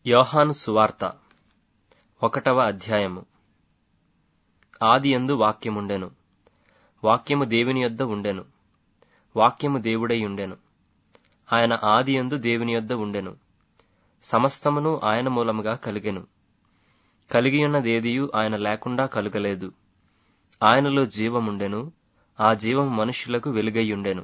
యోహాను సువార్త ఒకటవ అధ్యాయము ఆదియందు వాక్యముండెను వాక్యము దేవుని యొద్ద ఉండెను వాక్యము దేవుడై ఉండెను ఆయన ఆదియందు దేవుని యొద్ద ఉండెను సమస్తమును ఆయన మూలముగా కలిగెను కలిగియున్నదేదియు ఆయన లేకుండా కలుగలేదు ఆయనలో జీవముండెను ఆ జీవం మనుష్యులకు వెలుగైయుండెను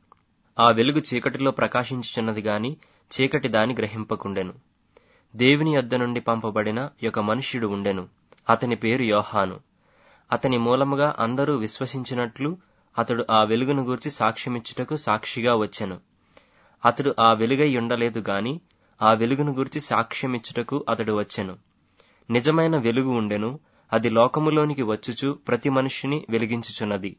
ఆ వెలుగు చీకటిలో ప్రకాశించుచున్నది గాని చీకటి దాని గ్రహింపకుండెను దేవుని యొద్ద నుండి పంపబడిన ఒక మనుష్యుడు ఉండెను అతని పేరు యోహాను అతని మూలముగా అందరూ విశ్వసించినట్లు అతడు ఆ వెలుగును గూర్చి సాక్ష్యమిచ్చుటకు సాక్షిగా వచ్చెను అతడు ఆ వెలుగై ఉండలేదు గాని ఆ వెలుగును గూర్చి సాక్ష్యమిచ్చుటకు అతడు వచ్చెను నిజమైన వెలుగు ఉండెను అది లోకములోనికి వచ్చుచు ప్రతి మనిషిని వెలిగించుచున్నది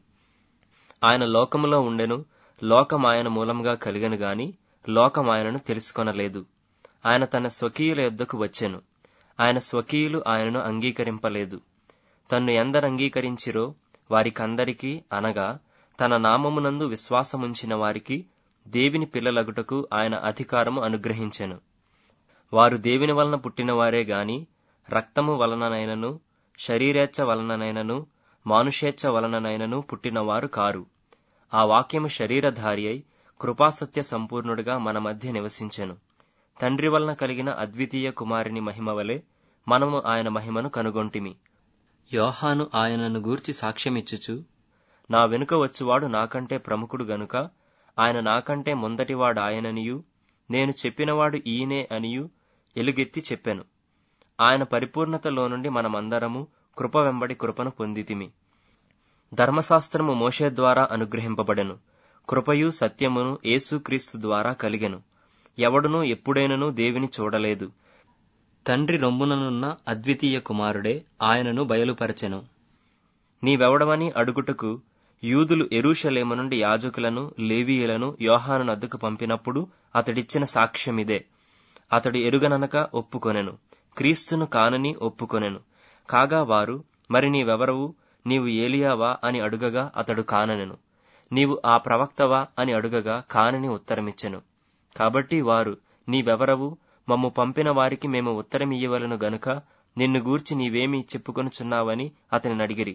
ఆయన లోకములో ఉండెను లోకం ఆయన మూలముగా కలిగను గాని లోకం ఆయనను తెలుసుకొనలేదు ఆయన తన స్వకీయుల యొద్దకు వచ్చెను ఆయన స్వకీయులు ఆయనను అంగీకరింపలేదు తన్ను ఎందరు అంగీకరించిరో వారికందరికీ అనగా తన నామమునందు విశ్వాసముంచిన వారికి దేవుని పిల్లలగుటకు ఆయన అధికారము అనుగ్రహించెను వారు దేవుని వలన పుట్టినవారే గాని రక్తము వలననైనను శరీరేచ్ఛ వలననైనను మానుషేచ్ఛ వలననైనను పుట్టినవారు కారు ఆ వాక్యము శరీరధారి అయి కృపాసత్య సంపూర్ణుడుగా మన మధ్య నివసించెను తండ్రి వలన కలిగిన అద్వితీయ కుమారుని మహిమ వలె మనము ఆయన మహిమను కనుగొంటిమి యోహాను ఆయనను గూర్చి సాక్ష్యమిచ్చుచు నా వెనుక వచ్చువాడు నాకంటే ప్రముఖుడు గనుక ఆయన నాకంటే ముందటివాడు ఆయననియు నేను చెప్పినవాడు ఈయనే అనియు ఎలుగెత్తి చెప్పెను ఆయన పరిపూర్ణతలో నుండి మనమందరము కృప వెంబడి కృపను పొందితిమి ధర్మశాస్త్రము మోషే ద్వారా అనుగ్రహింపబడెను కృపయు సత్యమును యేసుక్రీస్తు ద్వారా కలిగెను ఎవడునూ ఎప్పుడైనను దేవిని చూడలేదు తండ్రి రొమ్ముననున్న అద్వితీయ కుమారుడే ఆయనను బయలుపరచెను నీవెవడమని అడుగుటకు యూదులు ఎరూషలేము నుండి యాజకులను లేవీయులను యోహాను నద్దుకు పంపినప్పుడు అతడిచ్చిన సాక్ష్యమిదే అతడు ఎరుగననక ఒప్పుకొనెను క్రీస్తును కానని ఒప్పుకొనెను కాగా వారు మరి నీవెవరవు నీవు ఏలియావా అని అడుగగా అతడు కాననెను నీవు ఆ ప్రవక్తవా అని అడుగగా కానని ఉత్తరమిచ్చెను కాబట్టి వారు నీవెవరవు మమ్ము పంపిన వారికి మేము ఉత్తరమియ్యవలను గనుక నిన్ను గూర్చి నీవేమి చెప్పుకొనుచున్నావని అతని అడిగిరి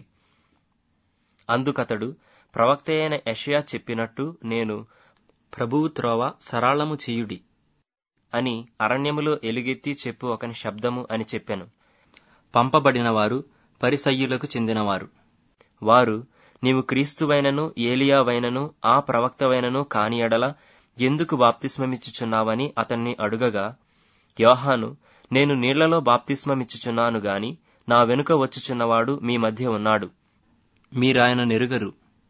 అందుకతడు ప్రవక్త అయిన యషయా చెప్పినట్టు నేను ప్రభువు త్రోవ సరాళము చేయుడి అని అరణ్యములో ఎలుగెత్తి చెప్పు ఒకని శబ్దము అని చెప్పాను పంపబడిన వారు పరిసయ్యులకు చెందినవారు వారు నీవు క్రీస్తువైనను ఏలియావైనను ఆ ప్రవక్తవైనను కాని ఎడల ఎందుకు బాప్తిస్మమిచ్చుచున్నావని అతన్ని అడుగగా యోహాను నేను నీళ్లలో బాప్తిస్మమిచ్చుచున్నాను గాని నా వెనుక వచ్చుచున్నవాడు మీ మధ్య ఉన్నాడు మీరాయన నెరుగరు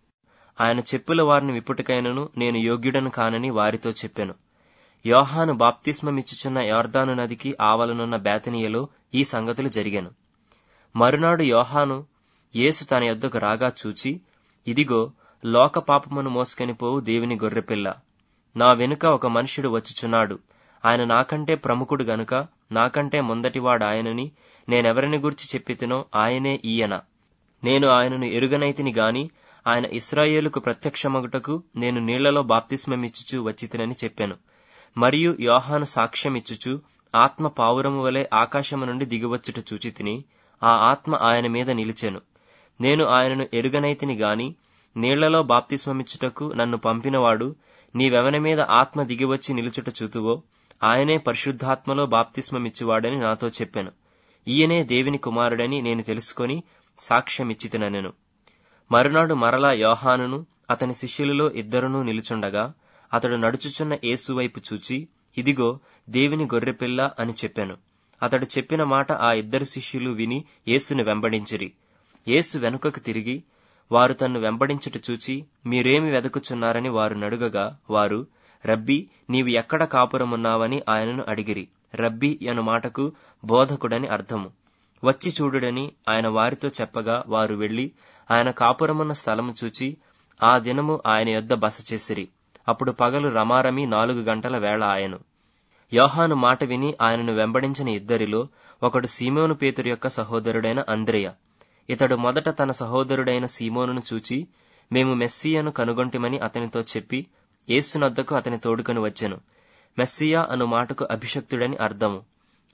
ఆయన చెప్పుల వారిని విప్పుటికైనను నేను యోగ్యుడను కానని వారితో చెప్పెను యోహాను బాప్తిస్మమిచ్చుచున్న యార్దాను నదికి ఆవలనున్న బేతనీయలో ఈ సంగతులు జరిగాను మరునాడు యోహాను యేసు తన యొద్దకు రాగా చూచి ఇదిగో లోక పాపమును మోసుకొని పోవు దేవుని గొర్రెపిల్ల నా వెనుక ఒక మనుష్యుడు వచ్చుచున్నాడు ఆయన నాకంటే ప్రముఖుడు గనుక నాకంటే ముందటివాడు ఆయనని నేనెవరిని గురించి చెప్పితినో ఆయనే ఈయన నేను ఆయనను ఎరుగనైతిని గాని ఆయన ఇస్రాయేలుకు ప్రత్యక్షమగుటకు నేను నీళ్లలో బాప్తిస్మమిచ్చుచు వచ్చితినని చెప్పాను మరియు యోహాను సాక్ష్యమిచ్చుచు ఆత్మ పావురము వలె ఆకాశము నుండి దిగివచ్చుట చూచితిని ఆ ఆత్మ ఆయన మీద నిలిచెను నేను ఆయనను ఎరుగనైతిని గాని నీళ్లలో బాప్తిస్మమిచ్చుటకు నన్ను పంపినవాడు నీవెవని మీద ఆత్మ దిగివచ్చి నిలుచుట చూతువో ఆయనే పరిశుద్ధాత్మలో బాప్తిస్మమిచ్చువాడని నాతో చెప్పాను ఈయనే దేవుని కుమారుడని నేను తెలుసుకొని సాక్ష్యమిచ్చితినెను మరునాడు మరలా యోహానును అతని శిష్యులలో ఇద్దరునూ నిలుచుండగా అతడు నడుచుచున్న యేసు వైపు చూచి ఇదిగో దేవుని గొర్రెపిల్ల అని చెప్పాను అతడు చెప్పిన మాట ఆ ఇద్దరు శిష్యులు విని యేసుని వెంబడించిరి యేసు వెనుకకు తిరిగి వారు తన్ను వెంబడించుట చూచి మీరేమి వెదకుచున్నారని వారు నడుగగా వారు రబ్బీ నీవు ఎక్కడ కాపురమున్నావని ఆయనను అడిగిరి రబ్బీ అను మాటకు బోధకుడని అర్థము వచ్చి చూడుడని ఆయన వారితో చెప్పగా వారు వెళ్లి ఆయన కాపురమున్న స్థలము చూచి ఆ దినము ఆయన యొద్ద బస చేసిరి అప్పుడు పగలు రమారమి నాలుగు గంటల వేళ ఆయను యోహాను మాట విని ఆయనను వెంబడించిన ఇద్దరిలో ఒకడు సీమోను పేతురు యొక్క సహోదరుడైన అంద్రేయ ఇతడు మొదట తన సహోదరుడైన సీమోనును చూచి మేము మెస్సియను కనుగొంటిమని అతనితో చెప్పి యేసునొద్దకు అతని తోడుకొని వచ్చెను మెస్సియా అను మాటకు అభిషక్తుడని అర్థము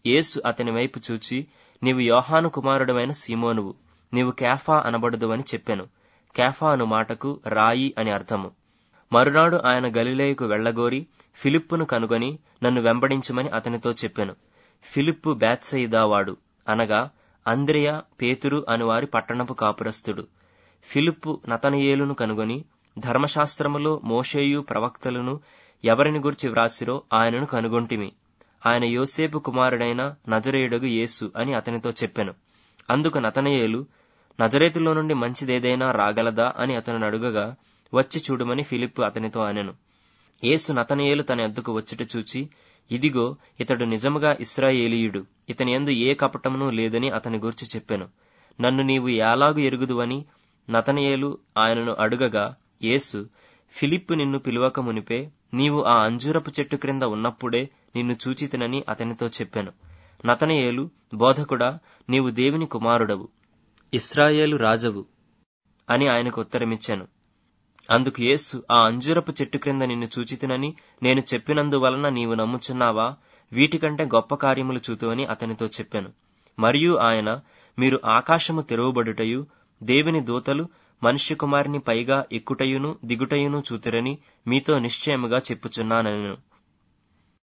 యేసు అతని వైపు చూచి నీవు యోహాను కుమారుడమైన సీమోనువు నీవు కేఫా అనబడదు అని చెప్పెను కేఫా అను మాటకు రాయి అని అర్థము మరునాడు ఆయన గలిలేయుకు వెళ్లగోరి ఫిలిప్పును కనుగొని నన్ను వెంబడించమని అతనితో చెప్పెను ఫిలిప్పు బేత్సయిదావాడు అనగా అంద్రియ పేతురు అనువారి పట్టణపు కాపురస్తుడు ఫిలిప్పు నతనయేలును కనుగొని ధర్మశాస్త్రములో మోషేయు ప్రవక్తలను ఎవరిని గురించి వ్రాసిరో ఆయనను కనుగొంటిమి ఆయన యోసేపు కుమారుడైన నజరేయుడగు యేసు అని అతనితో చెప్పెను అందుకు నతనయేలు నజరేతులో నుండి మంచిదేదైనా రాగలదా అని అతను అడుగగా వచ్చి చూడమని ఫిలిప్పు అతనితో అనెను యేసు నతనయేలు తన ఎద్దుకు వచ్చుట చూచి ఇదిగో ఇతడు నిజముగా ఇస్రాయేలీయుడు ఇతని యందు ఏ కపటమును లేదని అతని గురించి చెప్పెను నన్ను నీవు ఎలాగు ఎరుగుదువని నతనయేలు ఆయనను అడుగగా యేసు ఫిలిప్పు నిన్ను పిలువక మునిపే నీవు ఆ అంజూరపు చెట్టు క్రింద ఉన్నప్పుడే నిన్ను చూచితినని అతనితో చెప్పెను నతనయేలు బోధకుడా నీవు దేవుని కుమారుడవు ఇస్రాయేలు రాజవు అని ఆయనకు ఉత్తరమిచ్చాను అందుకు యేసు ఆ అంజూరపు చెట్టు క్రింద నిన్ను చూచితినని నేను చెప్పినందువలన నీవు నమ్ముచున్నావా వీటికంటే గొప్ప కార్యములు చూతువని అతనితో చెప్పాను మరియు ఆయన మీరు ఆకాశము తెరవబడుటయు దేవుని దూతలు మనుష్య కుమారుని పైగా ఎక్కుటయును దిగుటయును చూతురని మీతో నిశ్చయముగా చెప్పుచున్నానెను